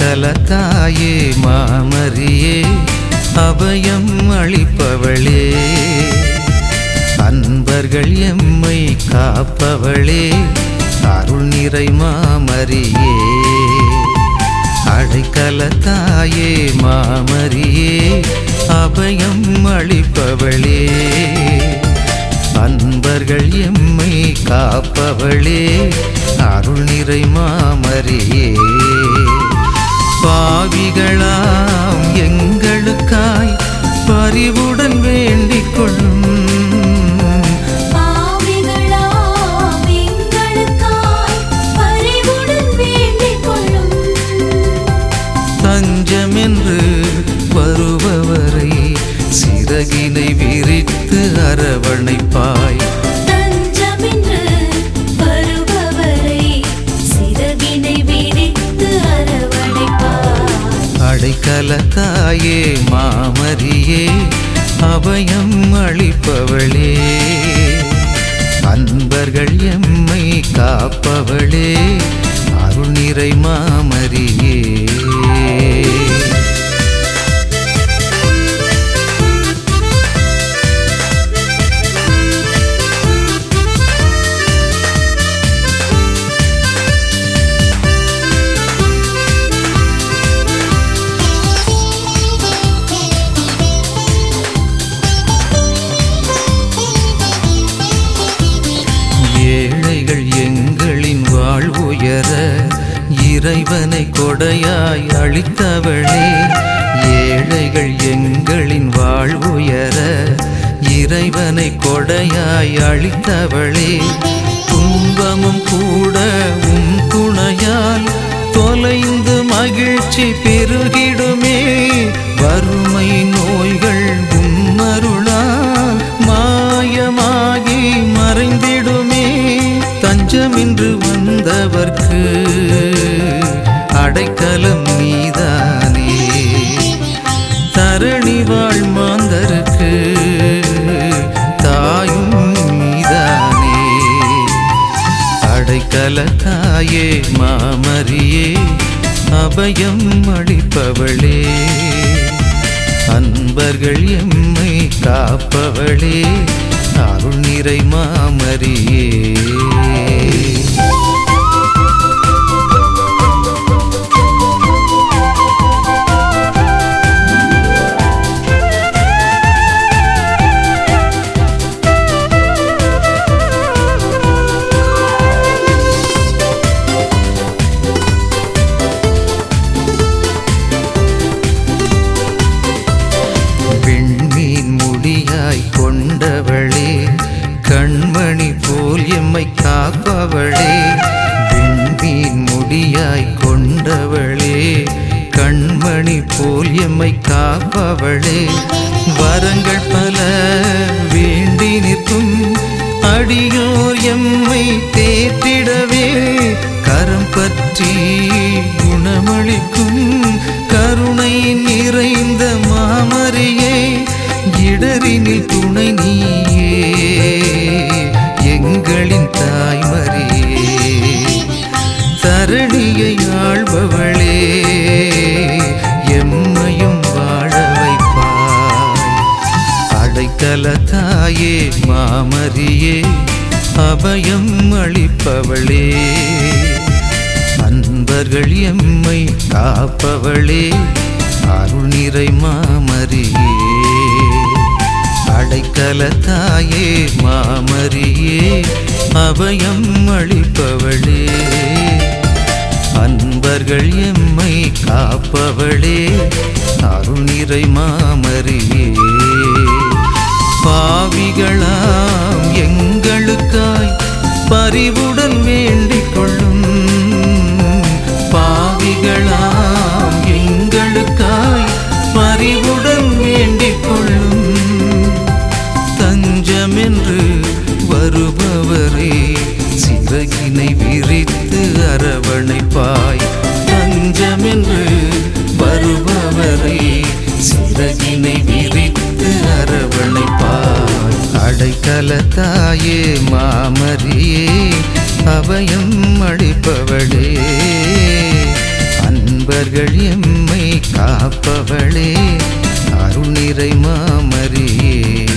அடைக்கல தாயே மாமரியே அபயம் அளிப்பவளே அன்பர்கள் எம்மை காப்பவளே அருள் நிறை மாமரியே அடைக்கல தாயே மாமரியே அபயம் அளிப்பவளே அன்பர்கள் எம்மை காப்பவளே அருள் நிறை மாமரியே பாவிகளாம் எங்களுக்காய் பரிவுடன் வேண்டிக் கொள்ளும் பாவிகளாம் எங்களுக்காய் பரிவுடன் வேண்டிக் கொள்ளும் தஞ்சமென்று வருபவரை சிறகினை விரித்து அரவணைப்பாய் தஞ்சமென்று வருபவரை சிறகினை விரித்து அரவணைப்பார் அடைக்கல தாயே மாமரியே அபயம் அளிப்பவளே அன்பர்கள் எம்மை காப்பவளே அருள் நிறை மாமரியே ஏழைகள் எங்களின் வாழ்வுயர இறைவனை கொடையாய் அளித்தவளே ஏழைகள் எங்களின் வாழ்வுயர இறைவனை கொடையாய் அளித்தவளே துன்பமும் கூட உம் துணையால் தொலைந்து மகிழ்ச்சி பெருகிடுமே வறுமை நோய்கள் உம் அருளால் மாயமாகி மறைந்திடுமே தஞ்சமின்று வந்தவர்க்கு அடைக்கலம் நீதானே தரணி வாழ் மாந்தருக்கு தாயும் நீதானே அடைக்கல தாயே மாமரியே அபயம் அளிப்பவளே அன்பர்கள் எம்மை காப்பவளே அருள் நிறை மாமரியே விண்மீன் முடியாய் கொண்டவளே கண்மணி போல் எம்மை காப்பவளே விண்மீன் முடியாய் கொண்டவளே கண்மணி போல் எம்மை காப்பவளே வரங்கள் பல வேண்டி நிற்கும் அடியோர் எம்மை தேற்றிடவே கரம் பற்றி குணமளிக்கும் கருணை நிறைந்த மாமரியே இடரினில் துணை நீயே எங்களின் தாய்மரியே தரணியை ஆள்பவளே எம்மையும் வாழ வைப்பாய் அடைக்கல தாயே மாமரியே அபயம் அளிப்பவளே அன்பர்கள் எம்மை காப்பவளே அருள் நிறை மாமரியே அடைக்கல தாயே மாமரியே அபயம் அளிப்பவளே அன்பர்கள் எம்மை காப்பவளே அருள் நிறை மாமரியே பாவிகளாம் எங்களுக்காய் பரிவுடன் வேண்டிக் கொள்ளும் பாவிகளாம் எங்களுக்காய் பரிவுடன் வேண்டிக் கொள்ளும் தஞ்சமென்று வருபவரே சிறகினை விரித்து அரவணைப்பாய் தஞ்சமென்று வருபவரே சிறகினை விரித்து அரவணைப்பாய் அடைக்கல தாயே மாமரியே அபயம் அளிப்பவளே அன்ப அன்பர்கள் எம்மை காப்பவளே அருணிறை மாமரியே